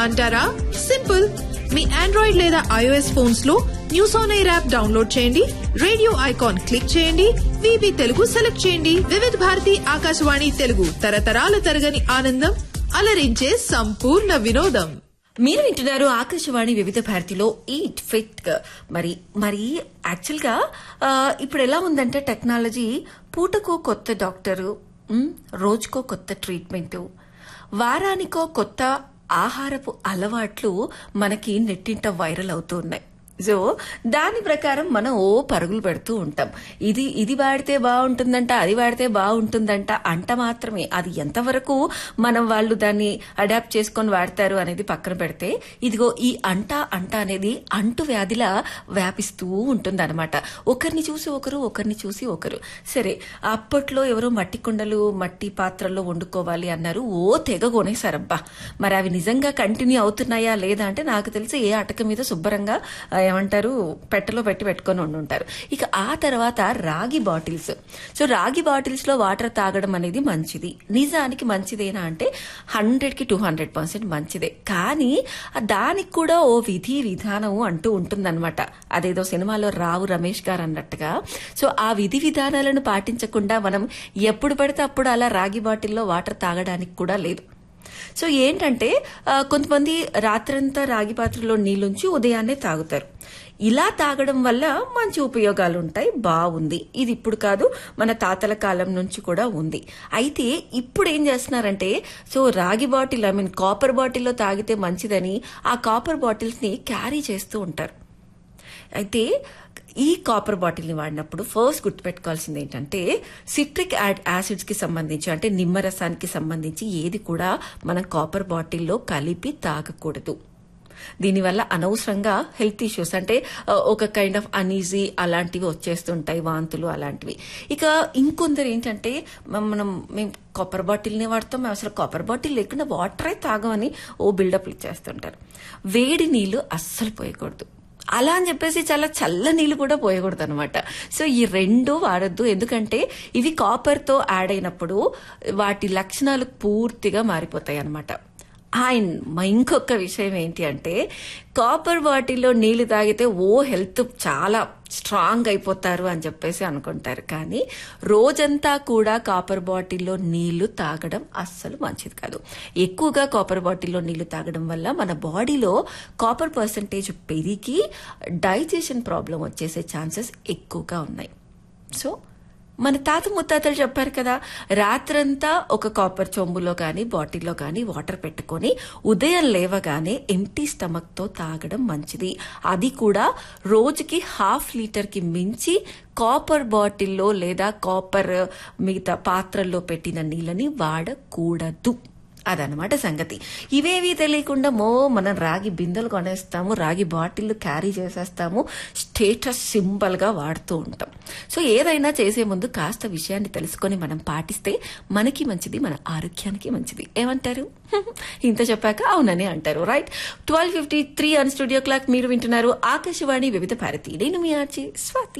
అంటారా సింపుల్ మీ ఆండ్రాయిడ్ లేదా ఐఓఎస్ ఫోన్స్ లో news on air app download చేయండి రేడియో ఐకాన్ క్లిక్ చేయండి వివి తెలుగు సెలెక్ట్ చేయండి వివిధ భారతి ఆకాశవాణి తెలుగు తరతరాల తరగని ఆనందం అలరించే సంపూర్ణ వినోదం మీరు వింటున్నారు ఆకాశవాణి వివిధ భారతిలో ఈట్ ఫిట్ మరి మరి యాక్చువల్ గా ఆ, ఇప్పుడు ఎలా ఉందంటే టెక్నాలజీ పూటకో కొత్త డాక్టరు ఉమ్, రోజుకో కొత్త ట్రీట్మెంట్ వారానికో కొత్త ఆహారపు అలవాట్లు మనకి నెట్టింట వైరల్ అవుతూ ఉన్నాయి సో దాని ప్రకారం మనం ఓ పరుగులు పెడుతూ ఉంటాం ఇది ఇది వాడితే బాగుంటుందంట అది వాడితే బాగుంటుందంట అంట మాత్రమే అది ఎంతవరకు మనం వాళ్ళు దాన్ని అడాప్ట్ చేసుకొని వాడతారు అనేది పక్కన పెడితే ఇదిగో ఈ అంట అంట అనేది అంటు వ్యాధిలా వ్యాపిస్తూ ఉంటుంది అనమాట ఒకరిని చూసి ఒకరు ఒకరిని చూసి ఒకరు సరే అప్పట్లో ఎవరో మట్టి కుండలు మట్టి పాత్రల్లో వండుకోవాలి అన్నారు ఓ తెగ కొనేశారబ్బా మరి అవి నిజంగా కంటిన్యూ అవుతున్నాయా లేదా అంటే నాకు తెలిసి ఏ అటక మీద శుభ్రంగా ఆ, ఏమంటారు పెట్టెలో పెట్టి పెట్టుకొని ఉండుంటారు ఇక ఆ తర్వాత రాగి బాటిల్స్ సో రాగి బాటిల్స్ లో వాటర్ తాగడం అనేది మంచిది నిజానికి మంచిదేనా అంటే హండ్రెడ్ కి టూ హండ్రెడ్ పర్సెంట్ మంచిదే కానీ ఆ దానికి కూడా ఓ విధి విధానం అంటూ ఉంటుందన్నమాట అదేదో సినిమాలో రావు రమేష్ గారు అన్నట్టుగా సో ఆ విధి విధానాలను పాటించకుండా మనం ఎప్పుడు పడితే అప్పుడు అలా రాగి బాటిల్లో వాటర్ తాగడానికి కూడా లేదు సో ఏంటంటే ఆ, కొంతమంది రాత్రంతా రాగి పాత్రలో నీళ్ళుంచి ఉదయాన్నే తాగుతారు ఇలా తాగడం వల్ల మంచి ఉపయోగాలు ఉంటాయి బాగుంది ఇది ఇప్పుడు కాదు మన తాతల కాలం నుంచి కూడా ఉంది అయితే ఇప్పుడు ఏం చేస్తున్నారంటే సో రాగి బాటిల్ ఐ మీన్ కాపర్ బాటిల్లో తాగితే మంచిదని ఆ కాపర్ బాటిల్స్ ని క్యారీ చేస్తూ ఉంటారు అయితే ఈ కాపర్ బాటిల్ని వాడినప్పుడు ఫస్ట్ గుర్తుపెట్టుకోవాల్సింది ఏంటంటే సిట్రిక్ యాసిడ్స్ కి సంబంధించి అంటే నిమ్మరసానికి సంబంధించి ఏది కూడా మనం కాపర్ బాటిల్లో కలిపి తాగకూడదు దీనివల్ల అనవసరంగా హెల్త్ ఇష్యూస్ అంటే ఆ, ఒక కైండ్ ఆఫ్ అనీజీ అలాంటివి వచ్చేస్తుంటాయి వాంతులు అలాంటివి ఇక ఇంకొందరు ఏంటంటే మ- మనం మేము కాపర్ బాటిల్ని వాడతాం మేము అసలు కాపర్ బాటిల్ లేకుండా వాటరే తాగమని ఓ బిల్డప్లు ఇచ్చేస్తుంటారు వేడి నీళ్లు అస్సలు పోయకూడదు అలా అని చెప్పేసి చాలా చల్ల నీళ్లు కూడా పోయకూడదు అనమాట సో ఈ రెండు వాడద్దు ఎందుకంటే ఇవి కాపర్ తో యాడ్ అయినప్పుడు వాటి లక్షణాలు పూర్తిగా మారిపోతాయి అనమాట అండ్ మా ఇంకొక విషయం ఏంటి అంటే కాపర్ బాటిల్లో నీళ్లు తాగితే ఓ హెల్త్ చాలా స్ట్రాంగ్ అయిపోతారు అని చెప్పేసి అనుకుంటారు కానీ రోజంతా కూడా కాపర్ బాటిల్లో నీళ్లు తాగడం అస్సలు మంచిది కాదు ఎక్కువగా కాపర్ బాటిల్లో నీళ్లు తాగడం వల్ల మన బాడీలో కాపర్ పర్సంటేజ్ పెరిగి డైజెషన్ ప్రాబ్లం వచ్చేసే ఛాన్సెస్ ఎక్కువగా ఉన్నాయి సో మన తాత ముత్తాతలు చెప్పారు కదా రాత్రంతా ఒక కాపర్ చెంబులో కానీ బాటిల్లో కానీ వాటర్ పెట్టుకొని ఉదయం లేవగానే ఎంటీ స్టమక్ తో తాగడం మంచిది అది కూడా రోజుకి హాఫ్ లీటర్ కి మించి కాపర్ బాటిల్లో లేదా కాపర్ మిగతా పాత్రల్లో పెట్టిన నీళ్ళని వాడకూడదు అదనమాట సంగతి ఇవేవి తెలియకుండా మో మనం రాగి బిందెలు కొనేస్తాము రాగి బాటిల్ క్యారీ చేసేస్తాము స్టేటస్ సింబల్ గా వాడుతూ ఉంటాం సో ఏదైనా చేసే ముందు కాస్త విషయాన్ని తెలుసుకొని మనం పాటిస్తే మనకి మంచిది మన ఆరోగ్యానికి మంచిది ఏమంటారు ఇంత చెప్పాక అవునని అంటారు right twelve fifty three on studio clock మీరు వింటున్నారు ఆకాశవాణి వివిధ భారతి నేను మీ ఆర్చి స్వాతి